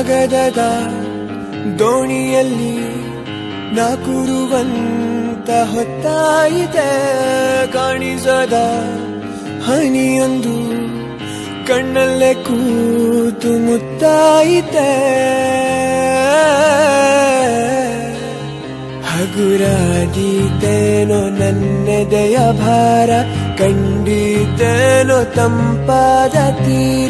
ಕಾಗದದ ದೋಣಿಯಲ್ಲಿ ನಾ ಕೂರುವಂತ ಹೊತ್ತಾಯಿತೆ ಕಾಣಿಸದ ಹನಿಯೊಂದು ಕಣ್ಣಲ್ಲೇ ಕೂತು ಮುತ್ತಾಯಿತೆ ಹಗುರಾದೀತೇನೋ ನನ್ನೆದೆಯ ಭಾರ ಕಂಡಿತೇನೋ ತಂಪಾದ ತೀರ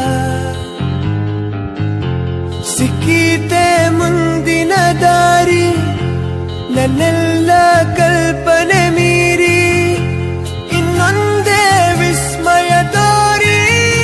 ಸಿಕ್ಕೀತೆ ಮುಂದಿನ ದಾರಿ ನನ್ನೆಲ್ಲ ಕಲ್ಪನೆ ಮೀರಿ ಇನ್ನೊಂದೇ ವಿಸ್ಮಯ ತೋರಿ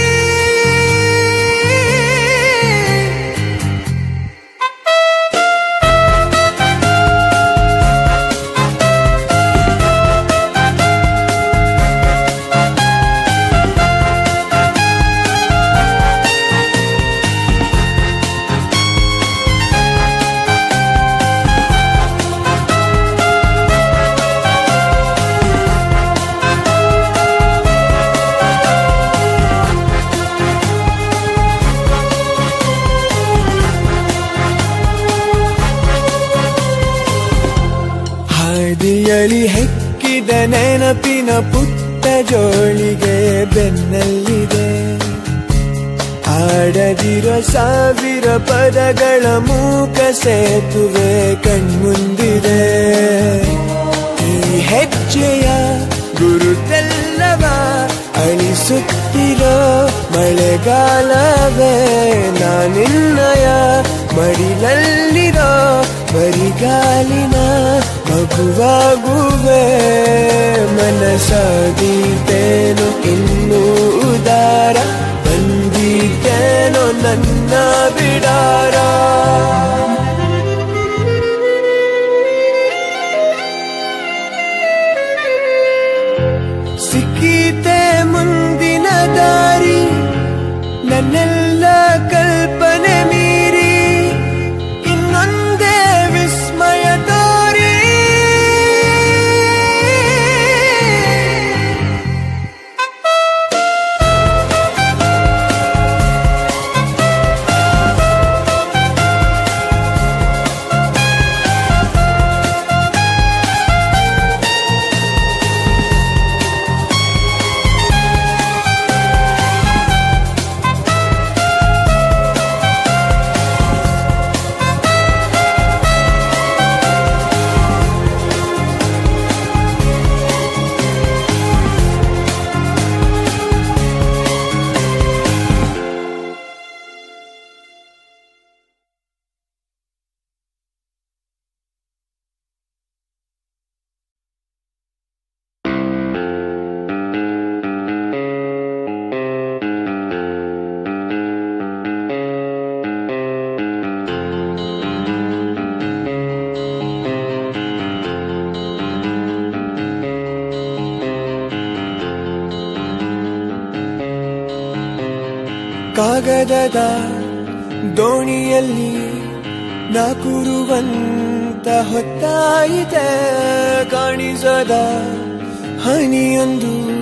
ಹಾದಿಯಲಿ ಹೆಕ್ಕಿದ ನೆನಪಿನ ಪುಟ್ಟ ಜೋಳಿಗೆ ಬೆನ್ನಲ್ಲಿದೆ ಆಡದಿರೋ ಸಾವಿರ ಪದಗಳ ಮೂಕ ಸೇತುವೆ ಕಣ್ಮುಂದಿದೆ ಈ ಹೆಜ್ಜೆಯ ಗುರುತೆಲ್ಲವ ಅಳಿಸುತ್ತಿರೋ ಮಳೆಗಾಲವೇ ನಾನಿನ್ನಯ ಮಡಿಲಲ್ಲಿರೋ ಬರಿಗಾಲಿನ ಮಗುವಾಗುವೆ ಮನಸಾದೀತೇನು ಇನ್ನೂ ಉದಾರ ಬಂದೀತೇನೋ ನನ್ನ ಬಿಡಾರ ಸಿಕ್ಕೀತೆ ಮುಂದಿನ ದಾರಿ ನನ್ನೆಲ್ಲ ಕಲ್ಪನೆ ಮೀರಿ ಇನ್ನೊಂದೇ ವಿಸ್ಮಯ ತೋರಿ ಕಾಗದದ ದೋಣಿಯಲ್ಲಿ ನಾ ಕೂರುವಂತ ಹೊತ್ತಾಯಿತೆ ಕಾಣಿಸದ ಹನಿಯೊಂದು